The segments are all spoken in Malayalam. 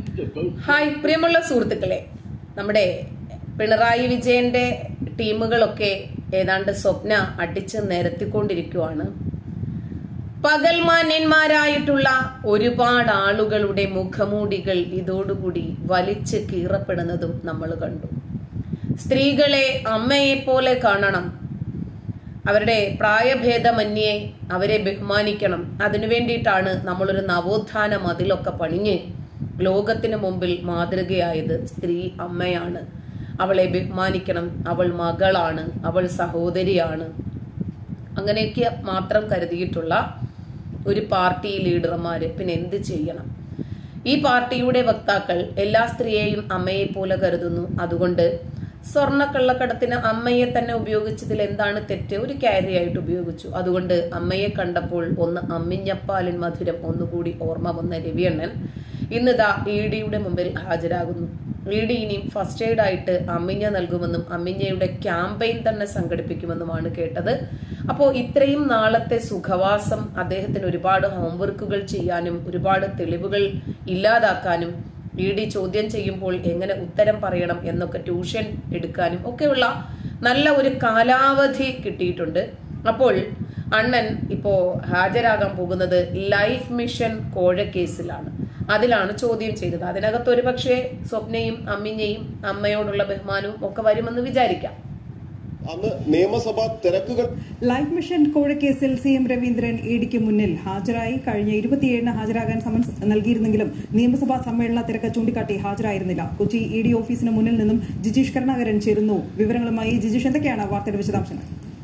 ഹായ് പ്രിയമുള്ള സുഹൃത്തുക്കളെ നമ്മുടെ പിണറായി വിജയന്റെ ടീമുകളൊക്കെ ഏതാണ്ട് സ്വപ്ന അടിച്ച് നിരത്തിക്കൊണ്ടിരിക്കുവാണ് പകൽമാന്യന്മാരായിട്ടുള്ള ഒരുപാട് ആളുകളുടെ മുഖമൂടികൾ ഇതോടുകൂടി വലിച്ച് കീറപ്പെടുന്നതും നമ്മൾ കണ്ടു സ്ത്രീകളെ അമ്മയെ പോലെ കാണണം അവരുടെ പ്രായഭേദമന്യേ അവരെ ബഹുമാനിക്കണം അതിനു വേണ്ടിയിട്ടാണ് നമ്മളൊരു നവോത്ഥാന മതിലൊക്കെ പണിഞ്ഞ് ലോകത്തിന് മുമ്പിൽ മാതൃകയായത് സ്ത്രീ അമ്മയാണ് അവളെ ബഹുമാനിക്കണം അവൾ മകളാണ് അവൾ സഹോദരിയാണ് അങ്ങനെയൊക്കെ മാത്രം കരുതിയിട്ടുള്ള ഒരു പാർട്ടി ലീഡർമാര് പിന്നെ എന്ത് ചെയ്യണം ഈ പാർട്ടിയുടെ വക്താക്കൾ എല്ലാ സ്ത്രീയെയും അമ്മയെ പോലെ കരുതുന്നു അതുകൊണ്ട് സ്വർണ്ണ കള്ളക്കടത്തിന് അമ്മയെ തന്നെ ഉപയോഗിച്ചതിൽ എന്താണ് തെറ്റ് ഒരു ക്യാരി ആയിട്ട് ഉപയോഗിച്ചു അതുകൊണ്ട് അമ്മയെ കണ്ടപ്പോൾ ഒന്ന് അമ്മിഞ്ഞപ്പാലിൻ മധുരം ഒന്നുകൂടി ഓർമ്മ വന്ന രവിയണ്ണൻ ഇന്നിതാ ഇ ഡിയുടെ മുമ്പിൽ ഹാജരാകുന്നു ഇ ഡി ഇനിയും ഫസ്റ്റ് എയ്ഡ് ആയിട്ട് അമ്മിഞ്ഞ നൽകുമെന്നും അമ്മിഞ്ഞയുടെ ക്യാമ്പയിൻ തന്നെ സംഘടിപ്പിക്കുമെന്നുമാണ് കേട്ടത് അപ്പോൾ ഇത്രയും നാളത്തെ സുഖവാസം അദ്ദേഹത്തിന് ഒരുപാട് ഹോംവർക്കുകൾ ചെയ്യാനും ഒരുപാട് തെളിവുകൾ ഇല്ലാതാക്കാനും ഇ ഡി ചോദ്യം ചെയ്യുമ്പോൾ എങ്ങനെ ഉത്തരം പറയണം എന്നൊക്കെ ട്യൂഷൻ എടുക്കാനും ഒക്കെയുള്ള നല്ല ഒരു കാലാവധി കിട്ടിയിട്ടുണ്ട് അപ്പോൾ അണ്ണൻ ഇപ്പോ ഹാജരാകാൻ പോകുന്നത് ലൈഫ് മിഷൻ കോഴ കേസിലാണ് അതിലാണ് ചോദ്യം ചെയ്തത് അതിനകത്ത് ഒരു പക്ഷേ സ്വപ്നയും അമ്മിഞ്ഞയും അമ്മയോടുള്ള ബഹുമാനവും ഒക്കെ വരുമെന്ന് വിചാരിക്കാം അന്ന് നിയമസഭാ തിരക്കുകൾ ലൈഫ് മിഷൻ കോഴക്കേസിൽ സി എം രവീന്ദ്രൻ ഇഡിക്ക് മുന്നിൽ ഹാജരായി കഴിഞ്ഞ ഇരുപത്തിയേഴിന് ഹാജരാകാൻ സമൻസ് നൽകിയിരുന്നെങ്കിലും നിയമസഭാ സമ്മേളന തിരക്ക് ചൂണ്ടിക്കാട്ടി ഹാജരായിരുന്നില്ല കൊച്ചി ഇ ഡി ഓഫീസിന് മുന്നിൽ നിന്നും ജിജീഷ് കരുണാകരൻ ചേരുന്നു വിവരങ്ങളുമായി ജിജീഷ് എന്തൊക്കെയാണ് വാർത്തയുടെ വിശദാംശങ്ങൾ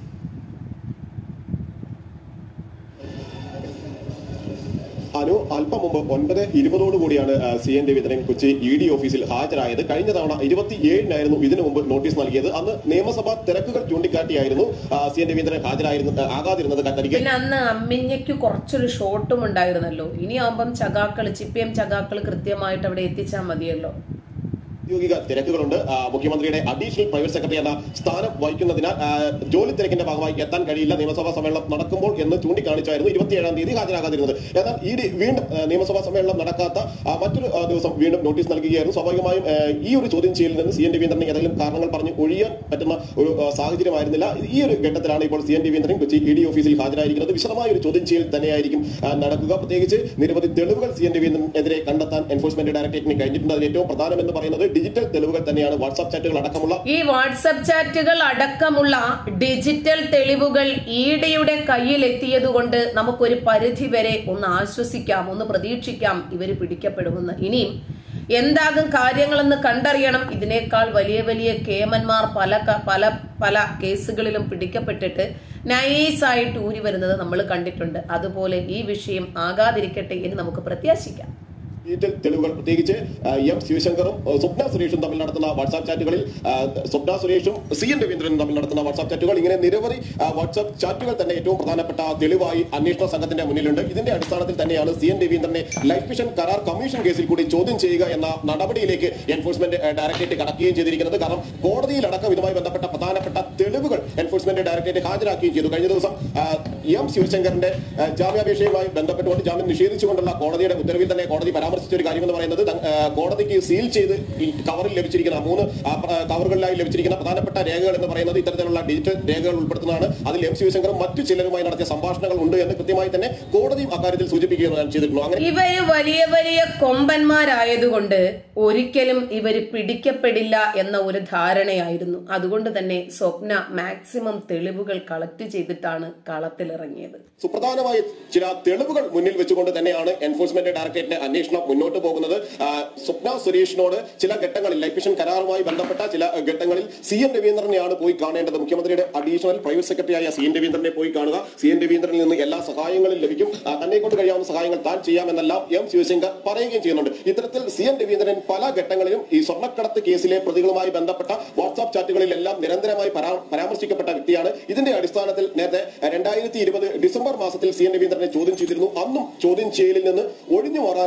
അനു അല്പം മുമ്പ് ഒൻപത് ഇരുപതോടു കൂടിയാണ് ആ, C N Raveendran Kochi E D ഓഫീസിൽ ഹാജരായത് കഴിഞ്ഞ തവണ ഇരുപത്തിയേഴിനായിരുന്നു ഇതിനു മുമ്പ് നോട്ടീസ് നൽകിയത് അന്ന് നിയമസഭാ തിരക്കുകൾ ചൂണ്ടിക്കാട്ടിയായിരുന്നു ആ, സി എൻ രവീന്ദ്രൻ ഹാജരായിരുന്നു ആ, ആകാതിരുന്നത് തനിക്ക് പിന്നെ അന്ന് അമ്മിഞ്ഞയ്ക്ക് കുറച്ചൊരു ഷോട്ടും ഉണ്ടായിരുന്നല്ലോ ഇനിയാവുമ്പം ചകാക്കൾ ചിപ്പിയം ചകാക്കൾ കൃത്യമായിട്ട് അവിടെ എത്തിച്ചാൽ മതിയല്ലോ ഔദ്യോഗിക തിരക്കുകളുണ്ട് ആ, മുഖ്യമന്ത്രിയുടെ അഡീഷണൽ പ്രൈവറ്റ് സെക്രട്ടറി എന്ന സ്ഥാനം വഹിക്കുന്നതിനാൽ ആ, ജോലി തിരക്കിന്റെ ഭാഗമായി എത്താൻ കഴിയില്ല നിയമസഭാ സമ്മേളനം നടക്കുമ്പോൾ എന്ന് ചൂണ്ടിക്കാണിച്ചായിരുന്നു ഇരുപത്തിയേഴാം തീയതി ഹാജരാകാതിരുന്നത് എന്നാൽ ഈ ഡി- വീണ്ടും ആ, നിയമസഭാ സമ്മേളനം നടക്കാത്ത ആ, മറ്റൊരു ആ, ദിവസം വീണ്ടും നോട്ടീസ് നൽകുകയായിരുന്നു സ്വാഭാവികമായും ആ, ഈ ഒരു ചോദ്യം ചെയ്യലിൽ നിന്ന് സി എൻ രവീന്ദ്രന് ഏതെങ്കിലും കാരണങ്ങൾ പറഞ്ഞ് ഒഴിയാൻ പറ്റുന്ന ഒരു ആ, സാഹചര്യമായിരുന്നില്ല ഈ ഒരു ഘട്ടത്തിലാണ് ഇപ്പോൾ C N Raveendran Kochi E D ഓഫീസിൽ ഹാജരായിരിക്കുന്നത് വിശദമായ ഒരു ചോദ്യം ചെയ്യൽ തന്നെയായിരിക്കും ആ, നടക്കുക പ്രത്യേകിച്ച് നിരവധി തെളിവുകൾ സി എൻ രവീന്ദ്രനെതിരെ കണ്ടെത്താൻ എൻഫോഴ്സ്മെന്റ് ഡയറക്ടറേറ്റിന് കഴിഞ്ഞിട്ടുണ്ട് അതിൽ ഏറ്റവും പ്രധാനമെന്ന് പറയുന്നത് ഡിജിറ്റൽ തെളിവുകൾ തന്നെയാണ് വാട്സാപ്പ് ചാറ്റുകൾ അടക്കമുള്ള ഈ വാട്സപ്പ് ചാറ്റുകൾ അടക്കമുള്ള ഡിജിറ്റൽ തെളിവുകൾ ഇ ഡിയുടെ കയ്യിൽ എത്തിയതുകൊണ്ട് നമുക്കൊരു പരിധി വരെ ഒന്ന് ആശ്വസിക്കാം ഒന്ന് പ്രതീക്ഷിക്കാം ഇവര് പിടിക്കപ്പെടുമെന്ന് ഇനിയും എന്താകും കാര്യങ്ങളെന്ന് കണ്ടറിയണം ഇതിനേക്കാൾ വലിയ വലിയ കേമന്മാർ പല ക- പല പല കേസുകളിലും പിടിക്കപ്പെട്ടിട്ട് നൈസായിട്ട് ഊരി വരുന്നത് നമ്മൾ കണ്ടിട്ടുണ്ട് അതുപോലെ ഈ വിഷയം ആകാതിരിക്കട്ടെ എന്ന് നമുക്ക് പ്രത്യാശിക്കാം ഡിജിറ്റൽ തെളിവുകൾ പ്രത്യേകിച്ച് ആ, എം ശിവശങ്കറും ആ, സ്വപ്ന സുരേഷും തമ്മിൽ നടത്തുന്ന വാട്സാപ്പ് ചാറ്റുകളിൽ ആ, സ്വപ്ന സുരേഷും സി എൻ രവീന്ദ്രനും തമ്മിൽ നടത്തുന്ന വാട്സാപ്പ് ചാറ്റുകൾ ഇങ്ങനെ നിരവധി ആ, വാട്സാപ്പ് ചാറ്റുകൾ തന്നെ ഏറ്റവും പ്രധാനപ്പെട്ട തെളിവായി അന്വേഷണ സംഘത്തിന്റെ മുന്നിലുണ്ട് ഇതിന്റെ അടിസ്ഥാനത്തിൽ തന്നെയാണ് സി എൻ രവീന്ദ്രനെ ലൈഫ് മിഷൻ കരാർ കമ്മീഷൻ കേസിൽ കൂടി ചോദ്യം ചെയ്യുക എന്ന നടപടിയിലേക്ക് എൻഫോഴ്സ്മെന്റ് ആ, ഡയറക്ടറേറ്റ് കടക്കുകയും ചെയ്തിരിക്കുന്നത് കാരണം കോടതിയിലടക്കം ഇതുമായി ബന്ധപ്പെട്ട പ്രധാനപ്പെട്ട തെളിവുകൾ എൻഫോഴ്സ്മെന്റ് ഡയറക്ടറേറ്റ് ഹാജരാക്കുകയും ചെയ്തു കഴിഞ്ഞ ദിവസം ആ, എം ശിവശങ്കറിന്റെ ആ, ജാമ്യാപേക്ഷയുമായി ബന്ധപ്പെട്ടുകൊണ്ട് ജാമ്യം നിഷേധിച്ചുകൊണ്ടുള്ള കോടതിയുടെ ഉത്തരവിൽ തന്നെ കോടതി പരാമർശിച്ച ഒരു കാര്യമെന്ന് പറയുന്നത് ത- ആ, കോടതിക്ക് സീൽ ചെയ്ത് ഈ കവറിൽ ലഭിച്ചിരിക്കുന്ന മൂന്ന് ആ, പ്ര- കവറുകളിലായി ലഭിച്ചിരിക്കുന്ന പ്രധാനപ്പെട്ട രേഖകൾ എന്ന് പറയുന്നത് ഇത്തരത്തിലുള്ള ഡിജിറ്റൽ രേഖകൾ ഉൾപ്പെടുത്തുന്നതാണ് അതിൽ എം ശിവശങ്കറും മറ്റു ചിലരുമായി നടത്തിയ സംഭാഷണങ്ങൾ ഉണ്ട് എന്ന് കൃത്യമായി തന്നെ കോടതിയും അക്കാര്യത്തിൽ സൂചിപ്പിക്കുകയാണ് ചെയ്തിട്ടുള്ളൂ അങ്ങനെ ഇവര് വലിയ വലിയ കൊമ്പന്മാരായതുകൊണ്ട് ഒരിക്കലും ഇവര് പിടിക്കപ്പെടില്ല എന്ന ഒരു ധാരണയായിരുന്നു അതുകൊണ്ട് തന്നെ സ്വപ്ന മാക്സിമം തെളിവുകൾ കളക്ട് ചെയ്തിട്ടാണ് കളത്തിലിറങ്ങിയത് സുപ്രധാനമായ ചില തെളിവുകൾ മുന്നിൽ വെച്ചുകൊണ്ട് തന്നെയാണ് എൻഫോഴ്സ്മെന്റ് ഡയറക്ടറേറ്റിന്റെ അന്വേഷണം മുന്നോട്ട് പോകുന്നത് ആ, സ്വപ്ന സുരേഷിനോട് ചില ഘട്ടങ്ങളിൽ ലൈഫ് മിഷൻ കരാറുമായി ബന്ധപ്പെട്ട ചില ഘട്ടങ്ങളിൽ സി എൻ രവീന്ദ്രനെയാണ് പോയി കാണേണ്ടത് മുഖ്യമന്ത്രിയുടെ അഡീഷണൽ പ്രൈവറ്റ് സെക്രട്ടറിയായ സി എൻ രവീന്ദ്രനെ പോയി കാണുക സി എൻ രവീന്ദ്രനിൽ നിന്ന് എല്ലാ സഹായങ്ങളും ലഭിക്കും ആ, തന്നെ കൊണ്ട് കഴിയാവുന്ന സഹായങ്ങൾ താൻ ചെയ്യാമെന്നെല്ലാം എം ശിവശങ്കർ പറയുകയും ചെയ്യുന്നുണ്ട് ഇത്തരത്തിൽ സി എൻ രവീന്ദ്രൻ പല ഘട്ടങ്ങളിലും ഈ സ്വർണ്ണക്കടത്ത് കേസിലെ പ്രതികളുമായി ബന്ധപ്പെട്ട വാട്സാപ്പ് ചാറ്റുകളിലെല്ലാം നിരന്തരമായി പരാ- പരാമർശിക്കപ്പെട്ട വ്യക്തിയാണ് ഇതിന്റെ അടിസ്ഥാനത്തിൽ നേരത്തെ രണ്ടായിരത്തി ഇരുപത് ഡിസംബർ മാസത്തിൽ സി എൻ രവീന്ദ്രനെ ചോദ്യം ചെയ്തിരുന്നു അന്നും ചോദ്യം ചെയ്യലിൽ നിന്ന് ഒഴിഞ്ഞു മാറാനുള്ള നീക്കങ്ങൾ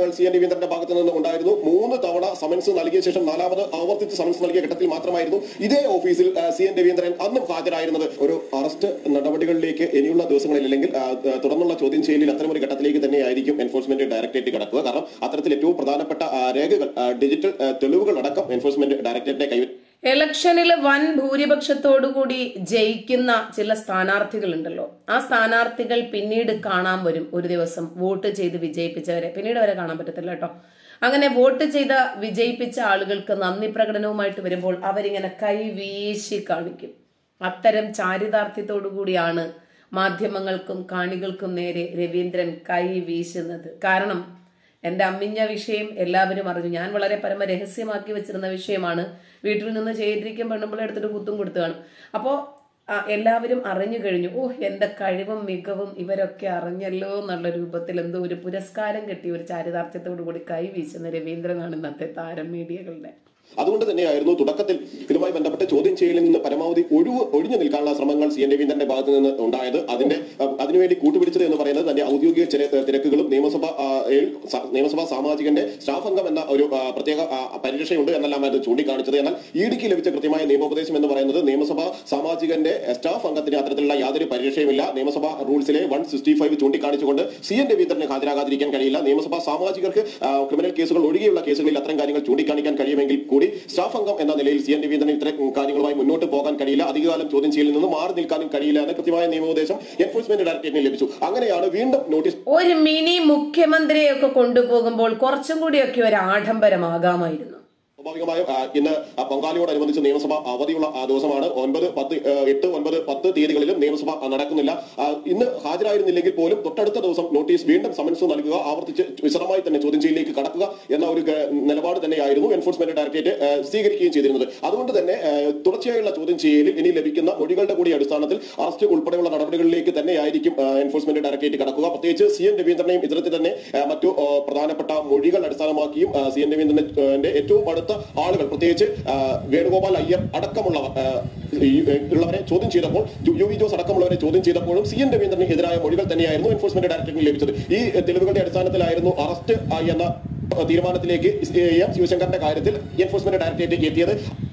പ്രവർത്തനങ്ങൾ സി എൻ രവീന്ദ്രന്റെ ഭാഗത്ത് നിന്ന് ഉണ്ടായിരുന്നു മൂന്ന് തവണ സമൻസ് നൽകിയ ശേഷം നാലാമത് ആവർത്തിച്ച് സമൻസ് നൽകിയ ഘട്ടത്തിൽ മാത്രമായിരുന്നു ഇതേ ഓഫീസിൽ ആ, സി എൻ രവീന്ദ്രൻ അന്നും ഹാജരായിരുന്നത് ഒരു അറസ്റ്റ് നടപടികളിലേക്ക് ഇനിയുള്ള ദിവസങ്ങളിൽ അല്ലെങ്കിൽ ആ, ആ, തുടർന്നുള്ള ചോദ്യം ചെയ്യലിൽ അത്തരമൊരു ഘട്ടത്തിലേക്ക് തന്നെയായിരിക്കും എൻഫോഴ്സ്മെന്റ് ഡയറക്ടറേറ്റ് കടക്കുക കാരണം അത്തരത്തിൽ ഏറ്റവും പ്രധാനപ്പെട്ട ആ, രേഖകൾ ആ, ഡിജിറ്റൽ ആ, തെളിവുകൾ അടക്കം എൻഫോഴ്സ്മെന്റ് ഡയറക്ടറേറ്റിനെ കൈവ ഇലക്ഷനിൽ വൻ ഭൂരിപക്ഷത്തോടുകൂടി ജയിക്കുന്ന ചില സ്ഥാനാർത്ഥികളുണ്ടല്ലോ ആ സ്ഥാനാർത്ഥികൾ പിന്നീട് കാണാൻ വരും ഒരു ദിവസം വോട്ട് ചെയ്ത് വിജയിപ്പിച്ചവരെ പിന്നീട് വരെ കാണാൻ പറ്റത്തില്ല കേട്ടോ അങ്ങനെ വോട്ട് ചെയ്ത വിജയിപ്പിച്ച ആളുകൾക്ക് നന്ദി പ്രകടനവുമായിട്ട് വരുമ്പോൾ അവരിങ്ങനെ കൈ വീശി കാണിക്കും അത്തരം ചാരിതാർത്ഥ്യത്തോടു കൂടിയാണ് മാധ്യമങ്ങൾക്കും കാണികൾക്കും നേരെ രവീന്ദ്രൻ കൈ വീശുന്നത് കാരണം എന്റെ അമ്മിഞ്ഞ വിഷയം എല്ലാവരും അറിഞ്ഞു ഞാൻ വളരെ പരമ രഹസ്യമാക്കി വെച്ചിരുന്ന വിഷയമാണ് വീട്ടിൽ നിന്ന് ചെയ്തിരിക്കും പെണ്ണുമ്പിളെ എടുത്തിട്ട് കുത്തും കൊടുത്തു കാണും അപ്പോ ആ, എല്ലാവരും അറിഞ്ഞു കഴിഞ്ഞു ഓ എന്റെ കഴിവും മികവും ഇവരൊക്കെ അറിഞ്ഞല്ലോ എന്നുള്ള രൂപത്തിൽ എന്തോ ഒരു പുരസ്കാരം കിട്ടിയ ഒരു ചാരിതാർത്ഥ്യത്തോടു കൂടി കൈ വീശുന്ന രവീന്ദ്രനാണ് ഇന്നത്തെ താരം മീഡിയകളുടെ അതുകൊണ്ട് തന്നെയായിരുന്നു തുടക്കത്തിൽ ഇതുമായി ബന്ധപ്പെട്ട് ചോദ്യം ചെയ്യലിൽ നിന്ന് പരമാവധി ഒഴിവ് ഒഴിഞ്ഞു നിൽക്കാനുള്ള ശ്രമങ്ങൾ സി എൻ രവീന്ദ്രന്റെ ഭാഗത്ത് നിന്ന് ഉണ്ടായത് അതിന്റെ അഹ്, അതിനുവേണ്ടി കൂട്ടുപിടിച്ചത് എന്ന് പറയുന്നത് തന്റെ ഔദ്യോഗിക ചില തിരക്കുകളും നിയമസഭ ആ, യിൽ സ- നിയമസഭാ സാമാജികന്റെ സ്റ്റാഫ് അംഗം എന്ന ഒരു ആ, പ്രത്യേക ആ, പരിരക്ഷയുണ്ട് എന്നെല്ലാമായിരുന്നു ചൂണ്ടിക്കാണിച്ചത് എന്നാൽ ഇ ഡിക്ക് ലഭിച്ച കൃത്യമായ നിയമോപദേശം എന്ന് പറയുന്നത് നിയമസഭാ സാമാജികന്റെ സ്റ്റാഫ് അംഗത്തിന് അത്തരത്തിലുള്ള യാതൊരു പരിരക്ഷയുമില്ല നിയമസഭാ റൂൾസിലെ വൺ സിക്സ്റ്റി ഫൈവ് ചൂണ്ടിക്കാണിച്ചുകൊണ്ട് സി എൻ രവീന്ദ്രന് ഹാജരാകാതിരിക്കാൻ കഴിയില്ല നിയമസഭാ സാമാജികർക്ക് ആ, ക്രിമിനൽ കേസുകൾ ഒഴികെയുള്ള കേസുകളിൽ അത്തരം കാര്യങ്ങൾ ചൂണ്ടിക്കാണിക്കാൻ കഴിയുമെങ്കിൽ കൂടി സ്റ്റാഫ് അംഗം എന്ന നിലയിൽ സി എൻ രവീന്ദ്രൻ ഇത്തരം കാര്യങ്ങളുമായി മുന്നോട്ട് പോകാൻ കഴിയില്ല അധികകാലം ചോദ്യം ചെയ്യലിൽ നിന്ന് മാറി നിൽക്കാനും കഴിയില്ല എന്ന കൃത്യമായ നിയമോപദേശം എൻഫോഴ്സ്മെന്റ് ഡയറക്ടറേറ്റിന് ലഭിച്ചു അങ്ങനെയാണ് വീണ്ടും നോട്ടീസ് ഒരു മിനി മുഖ്യമന്ത്രിയൊക്കെ കൊണ്ടുപോകുമ്പോൾ കുറച്ചും കൂടിയൊക്കെ ഒരു ആഡംബരമാകാമായിരുന്നു സ്വാഭാവികമായും ആ, ഇന്ന് ആ പൊങ്കാലയോടനുബന്ധിച്ച് നിയമസഭ അവധിയുള്ള ആ ദിവസമാണ് ഒൻപത് പത്ത് ആ, എട്ട് ഒൻപത് പത്ത് തീയതികളിലും നിയമസഭ ആ, നടക്കുന്നില്ല ആ, ഇന്ന് ഹാജരായിരുന്നില്ലെങ്കിൽ പോലും തൊട്ടടുത്ത ദിവസം നോട്ടീസ് വീണ്ടും സമൻസ് നൽകുക ആവർത്തിച്ച് വിശദമായി തന്നെ ചോദ്യം ചെയ്യലിലേക്ക് കടക്കുക എന്ന ഒരു ഗ- നിലപാട് തന്നെയായിരുന്നു എൻഫോഴ്സ്മെന്റ് ഡയറക്ടറേറ്റ് ആ, സ്വീകരിക്കുകയും ചെയ്തിരുന്നത് അതുകൊണ്ട് തന്നെ ആ, തുടർച്ചയായുള്ള ചോദ്യം ചെയ്യലിൽ ഇനി ലഭിക്കുന്ന മൊഴികളുടെ കൂടി അടിസ്ഥാനത്തിൽ അറസ്റ്റ് ഉൾപ്പെടെയുള്ള നടപടികളിലേക്ക് തന്നെയായിരിക്കും ആ, എൻഫോഴ്സ്മെന്റ് ഡയറക്ടറേറ്റ് കടക്കുക പ്രത്യേകിച്ച് സി എൻ രവീന്ദ്രനെയും ഇത്തരത്തിൽ തന്നെ ആ, മറ്റു ആ, പ്രധാനപ്പെട്ട മൊഴികൾ അടിസ്ഥാനമാക്കിയും ആ, സി എൻ രവീന്ദ്രന്റെ ഏറ്റവും അടുത്ത ആളുകൾ പ്രത്യേകിച്ച് ആ, വേണുഗോപാൽ അയ്യർ അടക്കമുള്ളവർ ആ, ഈ, ഏ, ഉള്ളവരെ ചോദ്യം ചെയ്തപ്പോൾ ജു- യു വി ജോസ് അടക്കമുള്ളവരെ ചോദ്യം ചെയ്തപ്പോഴും സി എൻ രവീന്ദ്രന് എതിരായ മൊഴികൾ തന്നെയായിരുന്നു എൻഫോഴ്സ്മെന്റ് ഡയറക്ടറേറ്റിന് ലഭിച്ചത് ഈ തെളിവുകളുടെ അടിസ്ഥാനത്തിലായിരുന്നു അറസ്റ്റ് ആ, എന്ന തീരുമാനത്തിലേക്ക് എം ശിവശങ്കറിന്റെ കാര്യത്തിൽ എൻഫോഴ്സ്മെന്റ് ഡയറക്ടറേറ്റ് എത്തിയത്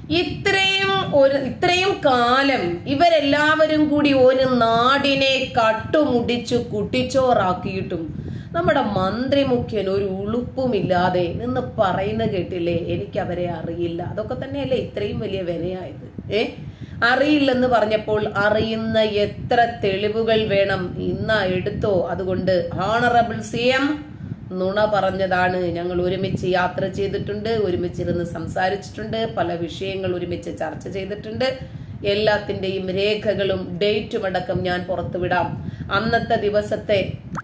ഇത്രയും ഒരു ഇത്രയും കാലം ഇവരെല്ലാവരും കൂടി ഒരു നാടിനെ കട്ടുമുടിച്ചു കുട്ടിച്ചോറാക്കിയിട്ടും നമ്മുടെ മന്ത്രി മുഖ്യൻ ഒരു ഉളുപ്പുമില്ലാതെ നിന്ന് പറയുന്ന കേട്ടില്ലേ എനിക്ക് അവരെ അറിയില്ല അതൊക്കെ തന്നെയല്ലേ ഇത്രയും വലിയ വിനയായത് ഏ അറിയില്ലെന്ന് പറഞ്ഞപ്പോൾ അറിയുന്ന എത്ര തെളിവുകൾ വേണം ഇന്ന എടുത്തോ അതുകൊണ്ട് ഹോണറബിൾ സി എം നുണ പറഞ്ഞതാണ് ഞങ്ങൾ ഒരുമിച്ച് യാത്ര ചെയ്തിട്ടുണ്ട് ഒരുമിച്ചിരുന്ന് സംസാരിച്ചിട്ടുണ്ട് പല വിഷയങ്ങൾ ഒരുമിച്ച് ചർച്ച ചെയ്തിട്ടുണ്ട് എല്ലാത്തിന്റെയും രേഖകളും ഡേറ്റും അടക്കം ഞാൻ പുറത്തുവിടാം അന്നത്തെ ദിവസത്തെ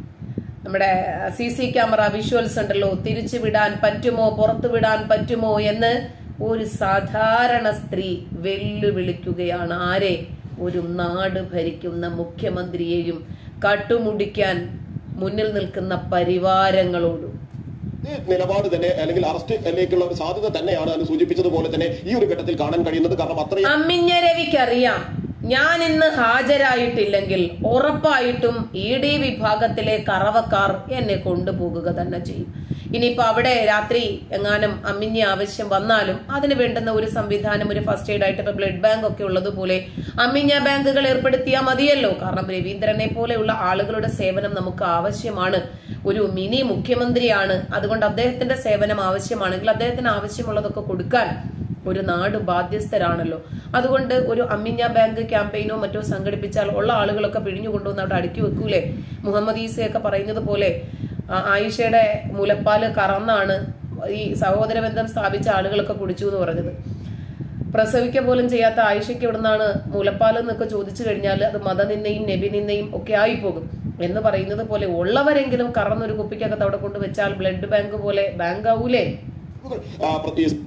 നമ്മുടെ സി സി ക്യാമറ വിഷ്വൽസ് ഉണ്ടല്ലോ തിരിച്ചു വിടാൻ പറ്റുമോ പുറത്തു വിടാൻ പറ്റുമോ എന്ന് ഒരു സാധാരണ സ്ത്രീ വെല്ലുവിളിക്കുകയാണ് ആരെ ഒരു നാട് ഭരിക്കുന്ന മുഖ്യമന്ത്രിയെയും കട്ടുമുടിക്കാൻ മുന്നിൽ നിൽക്കുന്ന പരിവാരങ്ങളോടും ഈ നിലപാട് തന്നെ അല്ലെങ്കിൽ അറസ്റ്റിലേക്കുള്ള ഒരു സാധ്യത തന്നെയാണ് അത് സൂചിപ്പിച്ചതുപോലെ തന്നെ ഈ ഒരു ഘട്ടത്തിൽ കാണാൻ കഴിയുന്നത് കാരണം അത്രയും അമ്മിഞ്ഞ രവിക്കറിയാം ഞാൻ ഇന്ന് ഹാജരായിട്ടില്ലെങ്കിൽ ഉറപ്പായിട്ടും ഇ ഡി വിഭാഗത്തിലെ കറവക്കാർ എന്നെ കൊണ്ടുപോകുക തന്നെ ചെയ്യും ഇനിയിപ്പോ അവിടെ രാത്രി എങ്ങാനും അമ്മിഞ്ഞ ആവശ്യം വന്നാലും അതിന് വേണ്ടുന്ന ഒരു സംവിധാനം ഒരു ഫസ്റ്റ് എയ്ഡ് ആയിട്ട് ഇപ്പൊ ബ്ലഡ് ബാങ്ക് ഒക്കെ ഉള്ളതുപോലെ അമ്മിഞ്ഞ ബാങ്കുകൾ ഏർപ്പെടുത്തിയാൽ മതിയല്ലോ കാരണം രവീന്ദ്രനെ പോലെയുള്ള ആളുകളുടെ സേവനം നമുക്ക് ആവശ്യമാണ് ഒരു മിനി മുഖ്യമന്ത്രിയാണ് അതുകൊണ്ട് അദ്ദേഹത്തിന്റെ സേവനം ആവശ്യമാണെങ്കിൽ അദ്ദേഹത്തിന് ആവശ്യമുള്ളതൊക്കെ കൊടുക്കാൻ ഒരു നാട് ബാധ്യസ്ഥരാണല്ലോ അതുകൊണ്ട് ഒരു അമ്മിഞ്ഞ ബാങ്ക് ക്യാമ്പയിനോ മറ്റോ സംഘടിപ്പിച്ചാൽ ഉള്ള ആളുകളൊക്കെ പിഴിഞ്ഞു കൊണ്ടുവന്ന് അവിടെ അടുക്കി വെക്കൂലേ മുഹമ്മദ് ഈസയൊക്കെ പറയുന്നത് പോലെ ആ, ആയിഷയുടെ മുലപ്പാല് കറന്നാണ് ഈ സഹോദര ബന്ധം സ്ഥാപിച്ച ആളുകളൊക്കെ കുടിച്ചു എന്ന് പറഞ്ഞത് പ്രസവിക്ക പോലും ചെയ്യാത്ത ആയിഷയ്ക്ക് എവിടുന്നാണ് മുലപ്പാൽ എന്നൊക്കെ ചോദിച്ചു കഴിഞ്ഞാൽ അത് മതനിന്ദയും നബി നിന്ദയും ഒക്കെ ആയിപ്പോകും എന്ന് പറയുന്നത് പോലെ ഉള്ളവരെങ്കിലും കറന്നൊരു കുപ്പിക്കകത്ത് അവിടെ കൊണ്ട് വെച്ചാൽ ബ്ലഡ് ബാങ്ക് പോലെ ബാങ്ക് ആവൂലേ ആ, പ്രത്യേകിച്ച്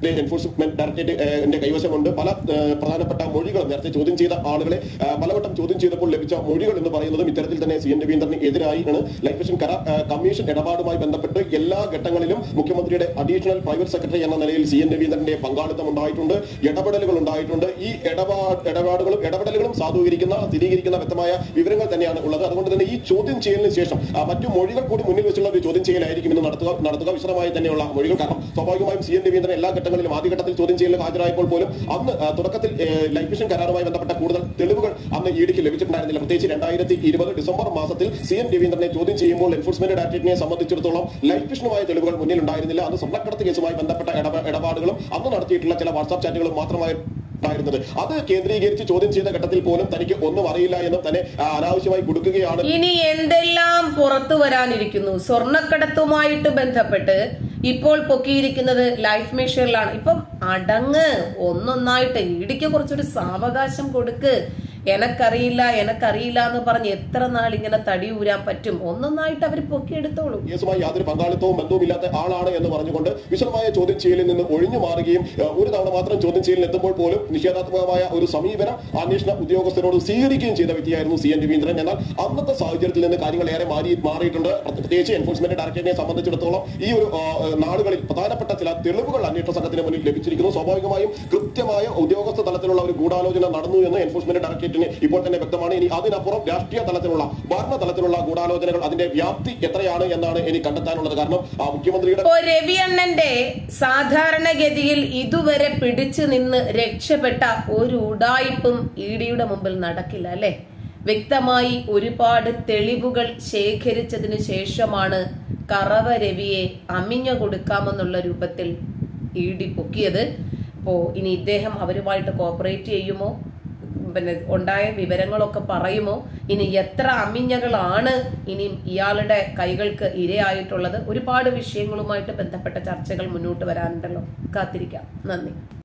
എൻഫോഴ്സ്മെന്റ് ഡയറക്ടറേറ്റിന്റെ കൈവശമുണ്ട് പല ഏഹ്, പ്രധാനപ്പെട്ട മൊഴികളും നേരത്തെ ചോദ്യം ചെയ്ത ആളുകളെ ഏഹ്, പലവട്ടം ചോദ്യം ചെയ്തപ്പോൾ ലഭിച്ച മൊഴികൾ എന്ന് പറയുന്നതും ഇത്തരത്തിൽ തന്നെ സി എൻ രവീന്ദ്രന് എതിരായാണ് ലൈഫ് മിഷൻ കരാർ ഏഹ്, കമ്മീഷൻ ഇടപാടുമായി ബന്ധപ്പെട്ട് എല്ലാ ഘട്ടങ്ങളിലും മുഖ്യമന്ത്രിയുടെ അഡീഷണൽ പ്രൈവറ്റ് സെക്രട്ടറി എന്ന നിലയിൽ സി എൻ രവീന്ദ്രന്റെ പങ്കാളിത്തം ഉണ്ടായിട്ടുണ്ട് ഇടപെടലുകൾ ഉണ്ടായിട്ടുണ്ട് ഈ ഇടപാട് ഇടപാടുകളും ഇടപെടലുകളും സാധൂകരിക്കുന്ന സ്ഥിരീകരിക്കുന്ന വ്യക്തമായ വിവരങ്ങൾ തന്നെയാണ് ഉള്ളത് അതുകൊണ്ട് തന്നെ ഈ ചോദ്യം ചെയ്യലിന് ശേഷം ആ, മറ്റു മൊഴികൾ കൂടി മുന്നിൽ വെച്ചുള്ള ഒരു ചോദ്യം ചെയ്യലായിരിക്കും ഇന്ന് നടത്തുക നടത്തുക വിശദമായി തന്നെയുള്ള മൊഴികൾ കാരണം സ്വാഭാവികമായും സി എൻ രവീന്ദ്രൻ എല്ലാ ഘട്ടങ്ങളിലും ആദ്യഘട്ടത്തിൽ ചോദ്യം ചെയ്യലിൽ ഹാജരായപ്പോൾ പോലും അന്ന് ആ, തുടക്കത്തിൽ ഏ, ലൈഫ് മിഷൻ കരാറുമായി ബന്ധപ്പെട്ട കൂടുതൽ തെളിവുകൾ അന്ന് ഇഡിക്ക് ലഭിച്ചിട്ടുണ്ടായിരുന്നില്ല പ്രത്യേകിച്ച് രണ്ടായിരത്തി ഇരുപത് ഡിസംബർ മാസത്തിൽ സി എൻ രവീന്ദ്രനെ ചോദ്യം ചെയ്യുമ്പോൾ എൻഫോഴ്സ്മെന്റ് ഡയറക്ടറേറ്റിനെ സംബന്ധിച്ചിടത്തോളം ലൈഫ് മിഷനുമായ തെളിവുകൾ മുന്നിൽ ഉണ്ടായിരുന്നില്ല അന്ന് സ്വർണ്ണക്കടത്ത് കേസുമായി ബന്ധപ്പെട്ട ഇടപെ- ഇടപാടുകളും അന്ന് നടത്തിയിട്ടുള്ള ചില വാട്സാപ്പ് ചാറ്റുകളും മാത്രമായി ഉണ്ടായിരുന്നത് അത് കേന്ദ്രീകരിച്ച് ചോദ്യം ചെയ്ത ഘട്ടത്തിൽ പോലും തനിക്ക് ഒന്നും അറിയില്ല എന്നും തന്നെ ആ, അനാവശ്യമായി കൊടുക്കുകയാണ് ഇനി എന്തെല്ലാം പുറത്തു വരാനിരിക്കുന്നു സ്വർണ്ണക്കടത്തുമായിട്ട് ബന്ധപ്പെട്ട് ഇപ്പോൾ പൊക്കിയിരിക്കുന്നത് ലൈഫ് മിഷനിലാണ് ഇപ്പം അടങ്ങ് ഒന്നൊന്നായിട്ട് ഇടിക്ക് കുറച്ചൊരു സാവകാശം കൊടുക്ക് എനക്കറിയില്ല എനക്കറിയില്ല എന്ന് പറഞ്ഞ് എത്ര നാൾ ഇങ്ങനെ തടി ഊരാൻ പറ്റും ഒന്നൊന്നായിട്ട് അവർ പൊക്കിയെടുത്തോളൂ കേസുമായി യാതൊരു പങ്കാളിത്തവും ബന്ധവും ഇല്ലാത്ത ആളാണ് എന്ന് പറഞ്ഞുകൊണ്ട് വിശദമായ ചോദ്യം ചെയ്യലിൽ നിന്ന് ഒഴിഞ്ഞു മാറുകയും ഏഹ്, ഒരു തവണ മാത്രം ചോദ്യം ചെയ്യലിൽ എത്തുമ്പോൾ പോലും നിഷേധാത്മകമായ ഒരു സമീപനം അന്വേഷണ ഉദ്യോഗസ്ഥരോട് സ്വീകരിക്കുകയും ചെയ്ത വ്യക്തിയായിരുന്നു സി എൻ രവീന്ദ്രൻ എന്നാൽ അന്നത്തെ സാഹചര്യത്തിൽ നിന്ന് കാര്യങ്ങൾ ഏറെ മാറി മാറിയിട്ടുണ്ട് പ്രത്യേകിച്ച് എൻഫോഴ്സ്മെന്റ് ഡയറക്ടറേറ്റിനെ സംബന്ധിച്ചിടത്തോളം ഈ ഒരു ആ, നാളുകളിൽ പ്രധാനപ്പെട്ട ചില തെളിവുകൾ അന്വേഷണ സംഘത്തിന് മുന്നിൽ ലഭിച്ചിരിക്കുന്നു സ്വാഭാവികമായും കൃത്യമായ ഉദ്യോഗസ്ഥ തലത്തിലുള്ള ഒരു ഗൂഢാലോചന നടന്നു എന്ന് എൻഫോഴ്സ്മെന്റ് ഡയറക്ടറേറ്റിന് ഇപ്പോൾ തന്നെ വ്യക്തമാണ് ഇനി അതിനപ്പുറം രാഷ്ട്രീയ തലത്തിലുള്ള ഭരണ തലത്തിലുള്ള ഗൂഢാലോചനകൾ അതിന്റെ വ്യാപ്തി എത്രയാണ് എന്നാണ് എനിക്ക് കണ്ടെത്താനുള്ളത് കാരണം ആ മുഖ്യമന്ത്രിയുടെ ഇപ്പോ രവിയണ്ണന്റെ സാധാരണഗതിയിൽ ഇതുവരെ പിടിച്ചു നിന്ന് രക്ഷപ്പെട്ട ഒരു ഉടായിപ്പും ഇ ഡിയുടെ മുമ്പിൽ നടക്കില്ല അല്ലെ വ്യക്തമായി ഒരുപാട് തെളിവുകൾ ശേഖരിച്ചതിന് ശേഷമാണ് കറവ രവിയെ അമിഞ്ഞു കൊടുക്കാമെന്നുള്ള രൂപത്തിൽ ഇ ഡി പൊക്കിയത് അപ്പോ ഇനി ഇദ്ദേഹം അവരുമായിട്ട് കോപ്പറേറ്റ് ചെയ്യുമോ പിന്നെ ഉണ്ടായ വിവരങ്ങളൊക്കെ പറയുമോ ഇനി എത്ര അമിഞ്ഞകളാണ് ഇനി ഇയാളുടെ കൈകൾക്ക് ഇരയായിട്ടുള്ളത് ഒരുപാട് വിഷയങ്ങളുമായിട്ട് ബന്ധപ്പെട്ട ചർച്ചകൾ മുന്നോട്ട് വരാനുണ്ടല്ലോ കാത്തിരിക്കാം നന്ദി